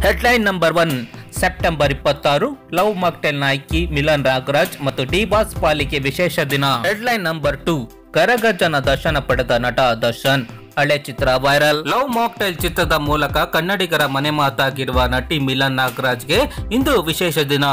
headline number one September ಇಪ್ಪತ್ತಾರು love mocktail ನಾಯಕಿ ಮಿಲನ್ ರಾಗರಾಜ್ ಮತ್ತು ಡಿ ಬಾಸ್ ಪಾಲಿಕೆ ವಿಶೇಷ ದಿನ ಹೆಡ್ಲೈನ್ ನಂಬರ್ ಟೂ ಕರಗಜ್ಜನ ದರ್ಶನ ಪಡೆದ ನಟ ದರ್ಶನ್ ಹಳೆ ಚಿತ್ರ ವೈರಲ್ ಲವ್ ಮಾಕ್ಟೈಲ್ ಚಿತ್ರದ ಮೂಲಕ ಕನ್ನಡಿಗರ ಮನೆ ಮಾತಾಗಿರುವ ನಟಿ ಮಿಲನ್ ನಾಗರಾಜ್ಗೆ ಇಂದು ವಿಶೇಷ ದಿನ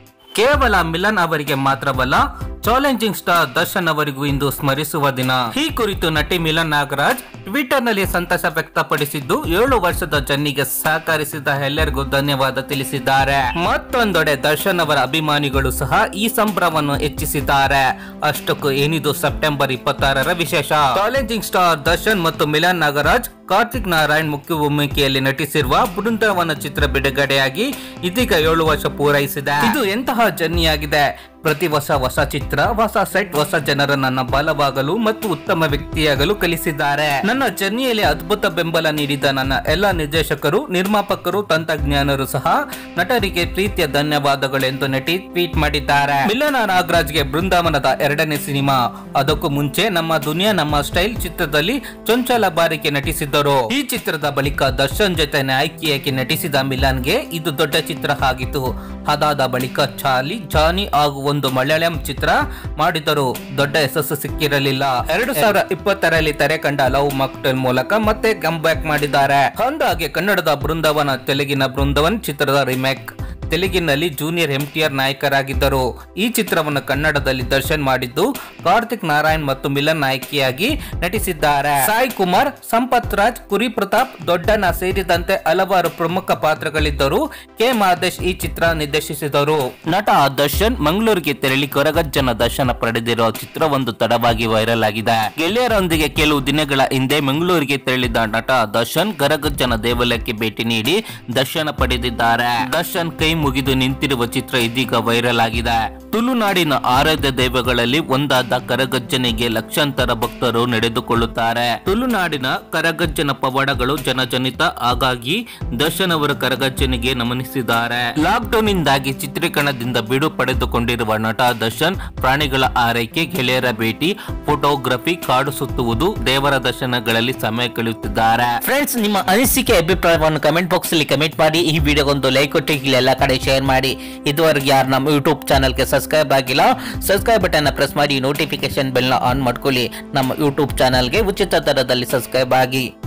ಕೇವಲ ಮಿಲನ್ ಅವರಿಗೆ ಮಾತ್ರವಲ್ಲ ಚಾಲೆಂಜಿಂಗ್ ಸ್ಟಾರ್ ದರ್ಶನ್ ಅವರಿಗೂ ಇಂದು ಸ್ಮರಿಸುವ ದಿನ ಈ ಕುರಿತು ನಟಿ ಮಿಲನ್ ನಾಗರಾಜ್ ಟ್ವಿಟರ್ ನಲ್ಲಿ ಸಂತಸ ವ್ಯಕ್ತಪಡಿಸಿದ್ದು ಏಳು ವರ್ಷದ ಜನ್ನಿಗೆ ಸಹಕರಿಸಿದ ಎಲ್ಲರಿಗೂ ಧನ್ಯವಾದ ತಿಳಿಸಿದ್ದಾರೆ ಮತ್ತೊಂದೆಡೆ ದರ್ಶನ್ ಅವರ ಅಭಿಮಾನಿಗಳು ಸಹ ಈ ಸಂಭ್ರಮವನ್ನು ಹೆಚ್ಚಿಸಿದ್ದಾರೆ ಅಷ್ಟಕ್ಕೂ ಏನಿದು ಸೆಪ್ಟೆಂಬರ್ ಇಪ್ಪತ್ತಾರರ ವಿಶೇಷ ಚಾಲೆಂಜಿಂಗ್ ಸ್ಟಾರ್ ದರ್ಶನ್ ಮತ್ತು ಮಿಲನ್ ನಾಗರಾಜ್ ಕಾರ್ತಿಕ್ ನಾರಾಯಣ್ ಮುಖ್ಯ ಭೂಮಿಕೆಯಲ್ಲಿ ನಟಿಸಿರುವ ಬೃಂದಾವನ ಚಿತ್ರ ಬಿಡುಗಡೆಯಾಗಿ ಇದೀಗ ಏಳು ವರ್ಷ ಪೂರೈಸಿದೆ ಇದು ಎಂತಹ ಜರ್ನಿಯಾಗಿದೆ ಪ್ರತಿ ವರ್ಷ ಹೊಸ ಚಿತ್ರ ಹೊಸ ಸೆಟ್ ಹೊಸ ಜನರ ನನ್ನ ಬಲವಾಗಲು ಮತ್ತು ಉತ್ತಮ ವ್ಯಕ್ತಿಯಾಗಲು ಕಲಿಸಿದ್ದಾರೆ ನನ್ನ ಜರ್ನಿಯಲ್ಲಿ ಅದ್ಭುತ ಬೆಂಬಲ ನೀಡಿದ ನನ್ನ ಎಲ್ಲ ನಿರ್ದೇಶಕರು ನಿರ್ಮಾಪಕರು ತಂತ್ರಜ್ಞಾನರು ಸಹ ನಟರಿಗೆ ಪ್ರೀತಿಯ ಧನ್ಯವಾದಗಳು ಎಂದು ನಟಿ ಟ್ವೀಟ್ ಮಾಡಿದ್ದಾರೆ ಮಿಲನ ನಾಗರಾಜ್ಗೆ ಬೃಂದಾವನದ ಎರಡನೇ ಸಿನಿಮಾ ಅದಕ್ಕೂ ಮುಂಚೆ ನಮ್ಮ ದುನಿಯಾ ನಮ್ಮ ಸ್ಟೈಲ್ ಚಿತ್ರದಲ್ಲಿ ಚೊಂಚಲ ಬಾರಿಗೆ ನಟಿಸಿದ್ದರು ಈ ಚಿತ್ರದ ಬಳಿಕ ದರ್ಶನ್ ಜೊತೆ ನಾಯಕಿಯಾಗಿ ನಟಿಸಿದ ಮಿಲನ್ಗೆ ಇದು ದೊಡ್ಡ ಚಿತ್ರ ಆಗಿತ್ತು ಅದಾದ ಬಳಿಕ ಚಾರ್ಲಿ ಜಾನಿ ಹಾಗೂ ಒಂದು ಮಲಯಾಳಂ ಚಿತ್ರ ಮಾಡಿದರು ದೊಡ್ಡ ಯಶಸ್ಸು ಸಿಕ್ಕಿರಲಿಲ್ಲ ಎರಡು ಸಾವಿರ ಇಪ್ಪತ್ತರಲ್ಲಿ ತೆರೆ ಕಂಡ ಲವ್ ಮಾಕ್ಟೆಲ್ ಮೂಲಕ ಮತ್ತೆ ಕಮ್ ಬ್ಯಾಕ್ ಮಾಡಿದ್ದಾರೆ ಅಂದಾಗೆ ಕನ್ನಡದ ಬೃಂದಾವನ ತೆಲುಗಿನ ಬೃಂದಾವನ್ ಚಿತ್ರದ ರಿಮೇಕ್ ತೆಲುಗಿನಲ್ಲಿ ಜೂನಿಯರ್ ಎಂಟಿಆರ್ ನಾಯಕರಾಗಿದ್ದರು ಈ ಚಿತ್ರವನ್ನು ಕನ್ನಡದಲ್ಲಿ ದರ್ಶನ್ ಮಾಡಿದ್ದು ಕಾರ್ತಿಕ್ ನಾರಾಯಣ್ ಮತ್ತು ಮಿಲನ್ ನಾಯಕಿಯಾಗಿ ನಟಿಸಿದ್ದಾರೆ ಸಾಯಿ ಕುಮಾರ್ ಸಂಪತ್ ರಾಜ್ ಕುರಿ ಪ್ರತಾಪ್ ದೊಡ್ಡಣ್ಣ ಸೇರಿದಂತೆ ಹಲವಾರು ಪ್ರಮುಖ ಪಾತ್ರಗಳಿದ್ದರು ಕೆ ಮಹದೇಶ್ ಈ ಚಿತ್ರ ನಿರ್ದೇಶಿಸಿದರು ನಟ ದರ್ಶನ್ ಮಂಗಳೂರಿಗೆ ತೆರಳಿ ಕೊರಗಜ್ಜನ ದರ್ಶನ ಪಡೆದಿರೋ ಚಿತ್ರವೊಂದು ತಡವಾಗಿ ವೈರಲ್ ಆಗಿದೆ ಗೆಳೆಯರೊಂದಿಗೆ ಕೆಲವು ದಿನಗಳ ಹಿಂದೆ ಮಂಗಳೂರಿಗೆ ತೆರಳಿದ ನಟ ದರ್ಶನ್ ಗರಗಜ್ಜನ ದೇವಾಲಯಕ್ಕೆ ಭೇಟಿ ನೀಡಿ ದರ್ಶನ ಪಡೆದಿದ್ದಾರೆ ದರ್ಶನ್ ಕೈ ಮುಗಿದು ನಿಂತಿರುವ ಚಿತ್ರ ಇದೀಗ ವೈರಲ್ ಆಗಿದೆ ತುಳುನಾಡಿನ ಆರಾಧ್ಯ ದೈವಗಳಲ್ಲಿ ಒಂದಾದ ಕರಗಜ್ಜನಿಗೆ ಲಕ್ಷಾಂತರ ಭಕ್ತರು ನಡೆದುಕೊಳ್ಳುತ್ತಾರೆ ತುಳುನಾಡಿನ ಕರಗಜ್ಜನ ಪವಾಡಗಳು ಜನಜನಿತ ಹಾಗಾಗಿ ದರ್ಶನ್ ಅವರು ಕರಗಜ್ಜನಿಗೆ ನಮನಿಸಿದ್ದಾರೆ ಲಾಕ್ಡೌನ್ ಇಂದಾಗಿ ಚಿತ್ರೀಕರಣದಿಂದ ಬಿಡು ಪಡೆದುಕೊಂಡಿರುವ ನಟ ದರ್ಶನ್ ಪ್ರಾಣಿಗಳ ಆರೈಕೆ ಗೆಳೆಯರ ಭೇಟಿ ಫೋಟೋಗ್ರಫಿ ಕಾಡು ಸುತ್ತುವುದು ದೇವರ ದರ್ಶನಗಳಲ್ಲಿ ಸಮಯ ಕಳೆಯುತ್ತಿದ್ದಾರೆ ಫ್ರೆಂಡ್ಸ್ ನಿಮ್ಮ ಅನಿಸಿಕೆ ಅಭಿಪ್ರಾಯವನ್ನು ಕಮೆಂಟ್ ಬಾಕ್ಸ್ ಅಲ್ಲಿ ಕಮೆಂಟ್ ಮಾಡಿ ಈ ವಿಡಿಯೋಗೊಂದು ಲೈಕ್ ಕೊಟ್ಟು ಇಲ್ಲಿ ಎಲ್ಲ ಕಡೆ ಶೇರ್ ಮಾಡಿ ಇದುವರೆಗೆ ಯಾರು ನಮ್ಮ ಯೂಟ್ಯೂಬ್ ಚಾನಲ್ಗೆ ಸಬ್ಸ್ಕ್ರೈಬ್ ಆಗಿಲ್ಲ ಸಬ್ಸ್ಕ್ರೈಬ್ ಬಟನ್ ಪ್ರೆಸ್ ಮಾಡಿ ನೋಟಿಫಿಕೇಶನ್ ಬೆಲ್ನ ಆನ್ ಮಾಡ್ಕೊಳ್ಳಿ ನಮ್ಮ ಯೂಟ್ಯೂಬ್ ಚಾನಲ್ಗೆ ಉಚಿತ ದರದಲ್ಲಿ ಸಬ್ಸ್ಕ್ರೈಬ್ ಆಗಿ